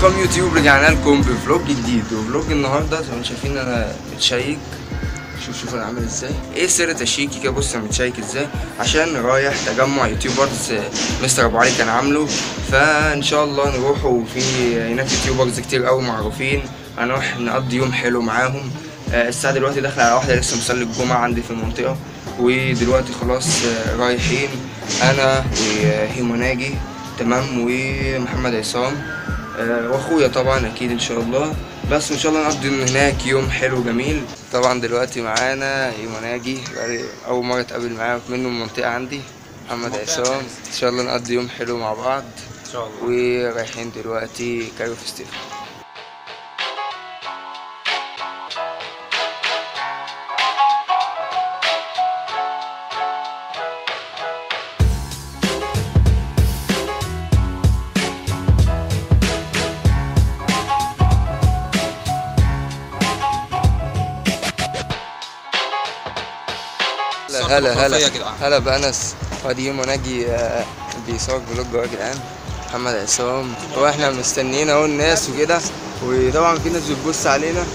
ارقام يوتيوب رجعنا لكم بفلوج جديد وفلوج النهارده زي ما انتم شايفين انا متشيك شوف شوف انا عامل ازاي ايه سر تشيكي كده بص انا متشيك ازاي عشان رايح تجمع يوتيوبرز آه، مستر ابو علي كان عامله فان شاء الله نروح وفي هناك يوتيوبرز كتير قوي معروفين هنروح نقضي يوم حلو معاهم آه، الساعه دلوقتي داخله على واحده لسه مصلي الجمعه عندي في المنطقه ودلوقتي خلاص آه، رايحين انا وهيمو ناجي تمام ومحمد عصام آه، واخويا طبعا اكيد ان شاء الله بس ان شاء الله نقضي من هناك يوم حلو جميل طبعا دلوقتي معانا هيمو ناجي بقالي اول مره اتقابل معاه منه من المنطقه عندي محمد عصام ان شاء الله نقضي يوم حلو مع بعض ان شاء الله ورايحين دلوقتي كايرو فيستيفال هلا هلا هلا يا جدعان. هلا بأنس وادي يوم ناجي آه، بيصور فلوج اهو يا جدعان محمد عصام واحنا مستنيين اهو الناس وكده وطبعا في ناس بتبص علينا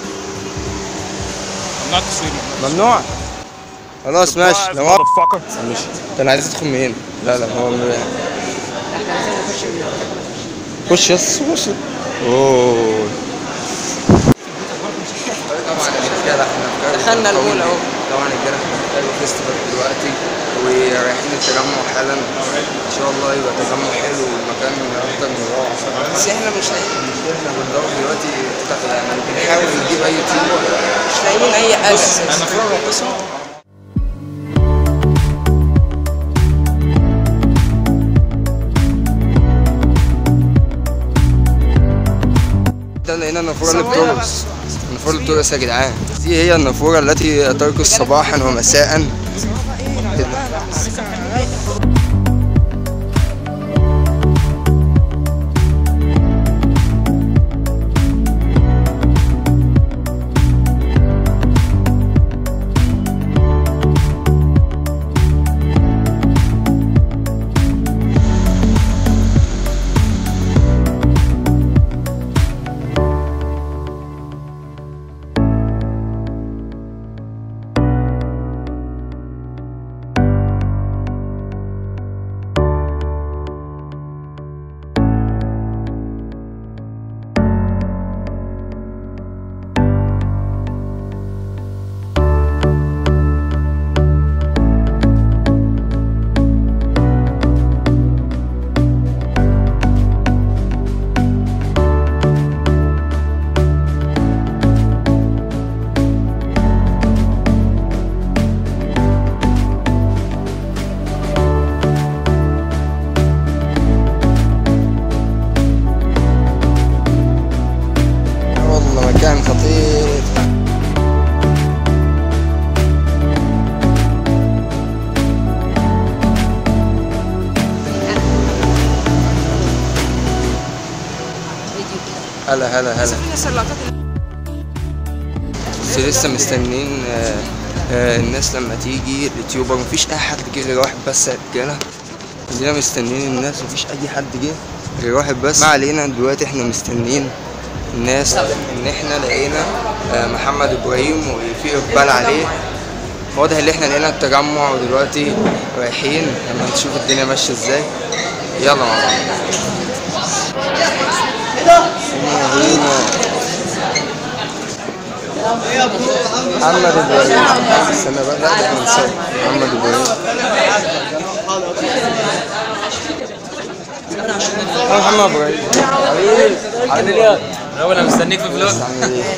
ممنوع التصوير ممنوع خلاص ماشي لو مش ده انا عايز ادخل من هنا لا لا هو من خش يس خش اوه طبعا الرجاله احنا في كايرو دخلنا الأولى أهو. طبعا الرجاله احنا في كايرو فيستيفال دلوقتي ورايحين التجمع حالا ان شاء الله يبقى تجمع حلو والمكان اكتر من رائع بس احنا مش لاقيين احنا بندور دلوقتي يعني بنحاول نجيب اي تيم مش لاقيين اي حاجه اساسا انا فوق القسم ده لقينا النافورة اللي بترقص النافورة اللي بترقص يا جدعان دي هي النافورة التي ترقص صباحا ومساء والله مكان خطير هلا هلا هلا في ناس اللقطات بس لسه مستنيين آه، آه، الناس لما تيجي اليوتيوبر مفيش اي حد جه غير واحد بس يا رجاله عندنا مستنيين الناس مفيش اي حد جه غير واحد بس ما علينا دلوقتي احنا مستنيين الناس ان احنا لقينا آه، محمد ابراهيم وفي اقبال عليه واضح ان احنا لقينا التجمع ودلوقتي رايحين لما نشوف الدنيا ماشيه ازاي يلا مع بعض هنا محمد ابراهيم استنى بقى لا ده احنا نصور محمد ابراهيم يا محمد ابراهيم حبيبي حبيبي الاول انا مستنيك في فلوج عامل ايه؟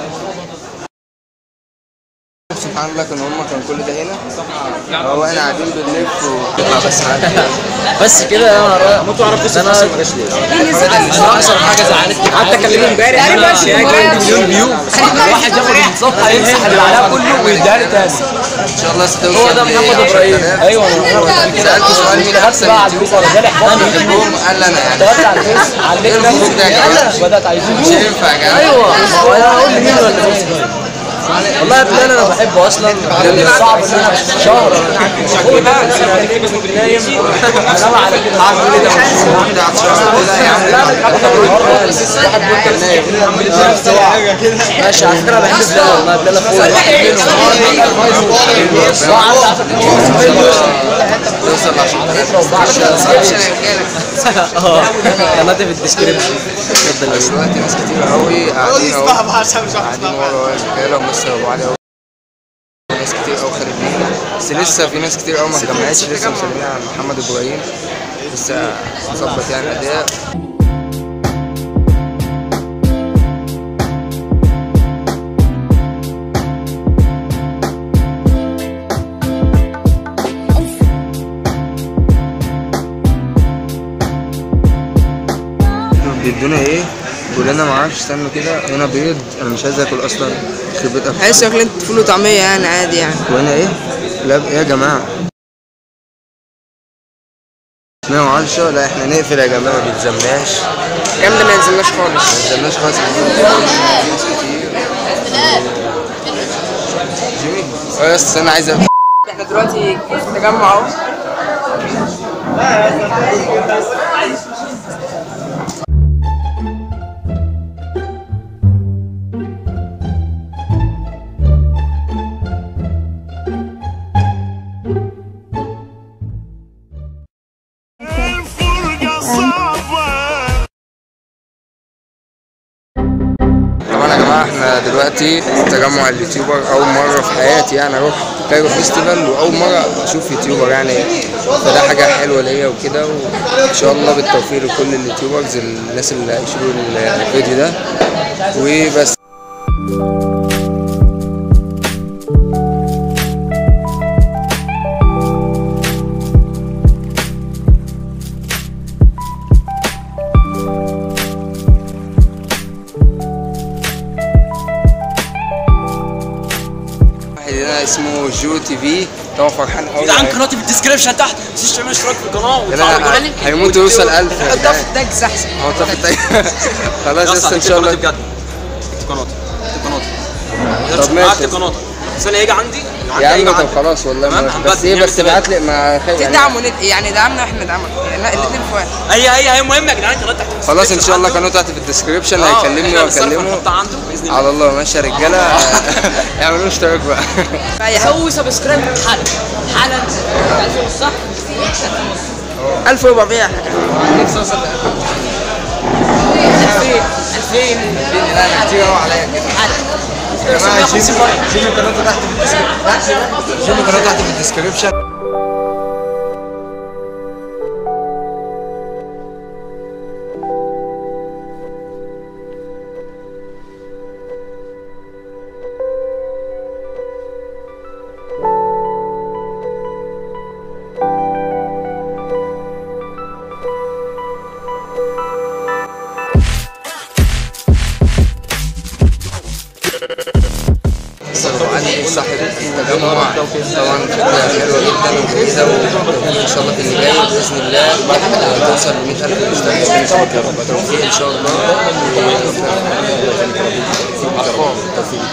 سبحان الله كانوا هم كانوا كل ده هنا هو احنا قاعدين بنلف و بس عادي بس كده انا رايح ممكن اعرف قصه انا ما جاش ليه احسن حاجه زعلتني قعدت اكلمه امبارح انا عندي مليون فيو واحد ياخد الصفحه يمسح اللي عليها كله ويديها لي تاني ان شاء الله ستوصل هو ده محمد ابراهيم ايوه انا سالته سؤال مين احسن بقى على الفيس ولا جالي حوار يوتيوب قال لي انا يعني اشتغلت على الفيس علقت الفيسبوك ده يا جماعة؟ نفسي بدات عايزين مش هينفع يا جماعه ايوه وانا اقول لي مين ولا مين والله يا بلال انا بحبه اصلا لان صعب ان انا في شهر هو ده نايم انام على كده هعمل ايه ده واحد عطشان كده يا عم لا واحد بيقول كان نايم ماشي على فكره بحب بلال والله بلال اخويا توصل عشان اه قناتي في الديسكربشن اتفضل يا أستاذ. دلوقتي ناس كتير قوي قاعدين اهو قاعدين ورا الرجاله ومس ابو علي اهو ناس كتير قوي خارجين بس لسه في ناس كتير قوي ما اتجمعتش لسه مسلمين على محمد ابراهيم لسه مظبط يعني الاداء بيدونا ايه؟ بيقول لنا معرفش استنوا كده هنا بيض انا مش عايز اكل اصلا يخرب بيت أبوك. عايز شكل فول وطعمية يعني عادي يعني وهنا ايه؟ لا ايه يا جماعة؟ 110 لا احنا نقفل يا جماعة ما بيتزمناش الكلام ده ما ينزلناش خالص ما بيتزمناش خالص ناس كتير جيمي اه بس انا عايز أ- احنا دلوقتي في تجمع اهو طبعا يا جماعة احنا دلوقتي في تجمع اليوتيوبر أول مرة في حياتي يعني أروح كايرو فيستيفال وأول مرة أشوف يوتيوبر يعني فده حاجة حلوة ليا وكده وإن شاء الله بالتوفيق لكل اليوتيوبرز الناس اللي هيشوفوا الفيديو ده وبس واحد هنا اسمه جو تي في طبعا فرحان قوي جدعان قناتي في الديسكربشن تحت ما تنسوش تعملوا اشتراك في القناه لا، وتفعلوا لا، هيموت ويوصل 1000 يا حطها جدعان. في التاجز احسن هو طب التاني خلاص يا لسه اسطى ان شاء الله بجد اكتب قناتي اكتب قناتي طب ماشي. اكتب قناتي ثانيه هيجي عندي يا هيجي عم طب عندي. خلاص والله تمام، ما- هنبدل، بس ايه نعمل بس تبادل. ابعت لي مع خي يعني تدعم وند يعني دعمنا واحنا ندعمك يعني الاثنين في واحد هي هي هي مهمه يا جدعان قناتي تحت خلاص ان شاء الله عنده. قناته تحت في الديسكربشن آه، هيكلمني إحنا هنتصرف واكلمه ونحطها عنده باذن الله على الله ماشي يا رجاله اعملوا اشتراك بقى في اي حاجه سوي سبسكرايب حالا حالا صح 1400 نفسي اوصل 2000 لا كتير قوي عليا كده يا جماعه شوفوا شوفوا قناته تحت في الديسكربشن شوفوا قناته تحت في الديسكربشن عندي صاحب التجمع طبعا فكره حلوه جدا وجميله وبالتوفيق ان شاء الله في اللي جاي باذن الله توصل ل 100000 مستمع بالتوفيق ان شاء الله بالتوفيق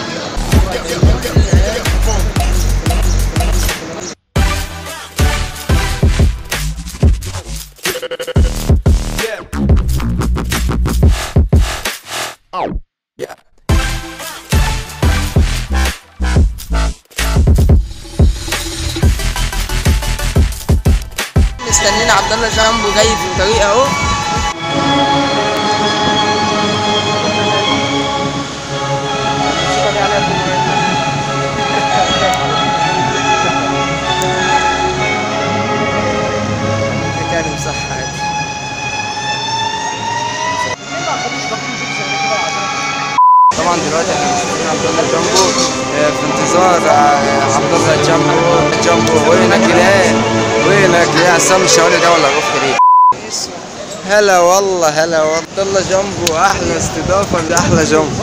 مستنيين عبد الله جامبو جاي في الطريق اهو كريم صح عادي طبعا دلوقتي احنا مستنيين عبد الله جامبو آه، في انتظار آه، عبد الله جامبو جامبو وينك يا وينك يا عصام الشوالي ده ولا رفق ليه هلا والله هلا والله عبد الله جامبو احلى استضافه لاحلى جامبو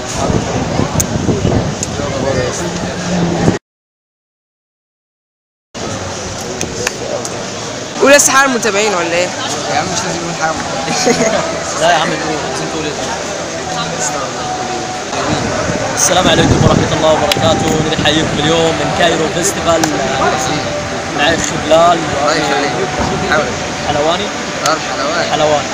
قول لسه حال المتابعين ولا ايه؟ يا عم مش لازم نقول حاجه لا يا عم تقول عايزين تقول ايه السلام عليكم ورحمة الله وبركاته نحييكم اليوم من كايرو فيستيفال معي أخي بلال الله يخليك حاول حلواني دار حلوات حلواني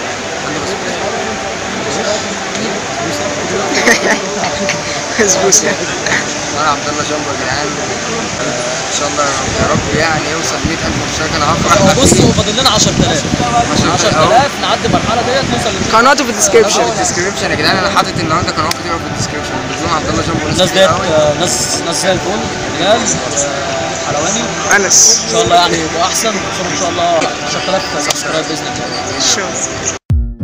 بسبوسه انا عبد الله جنبه يا جدعان آه، ان شاء الله يا رب يعني يوصل 100000 مشترك انا هفرح هو بصوا فاضل لنا 10000 10,000 10000 نعدي المرحلة ديت نوصل لل- قناته في الديسكربشن في الديسكربشن يا جدعان انا حاطط النهارده قناه كتير في الديسكربشن بنزلوا عبد الله جنبه الناس كتير ديت قوي. آه، ناس ناس زي الفل بلال آه، حلواني انس ان شاء الله يعني يبقوا احسن ويوصلوا ان شاء الله 10000 سبسكرايب باذن الله شوف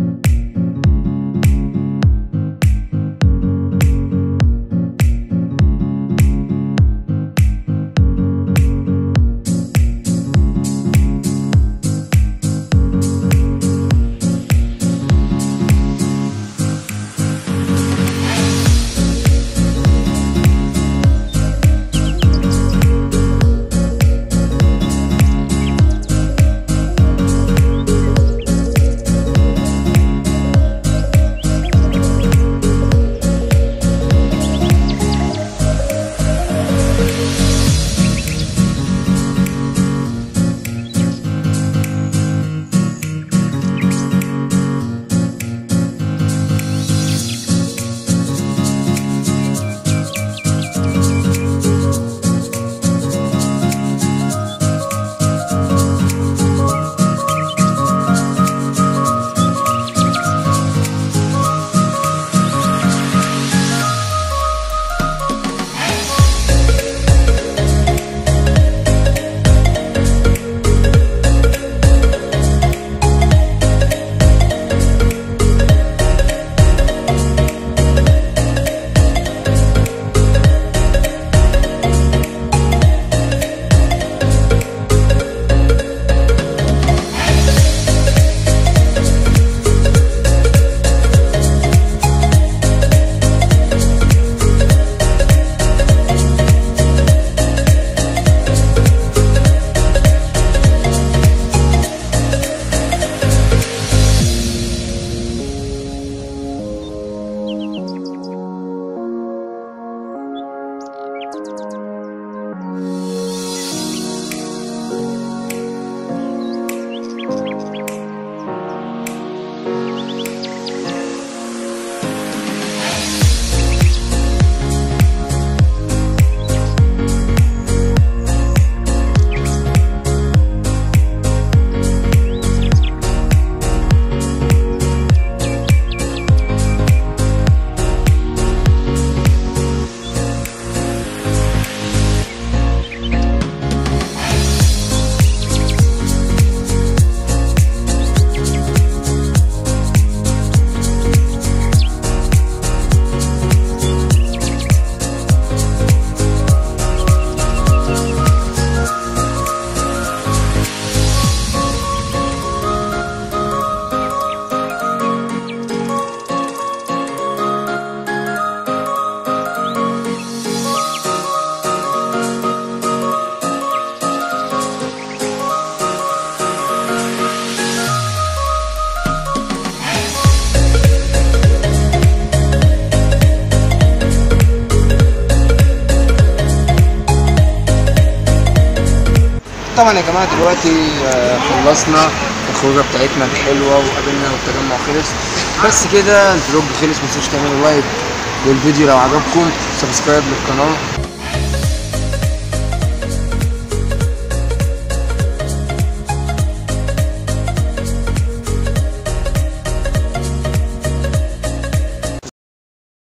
طبعا يا جماعه دلوقتي آه، خلصنا الخروجه بتاعتنا الحلوه وقابلنا والتجمع خلص بس كده الفلوج خلص متنسوش تعملوا لايك للفيديو لو عجبكم سبسكرايب للقناه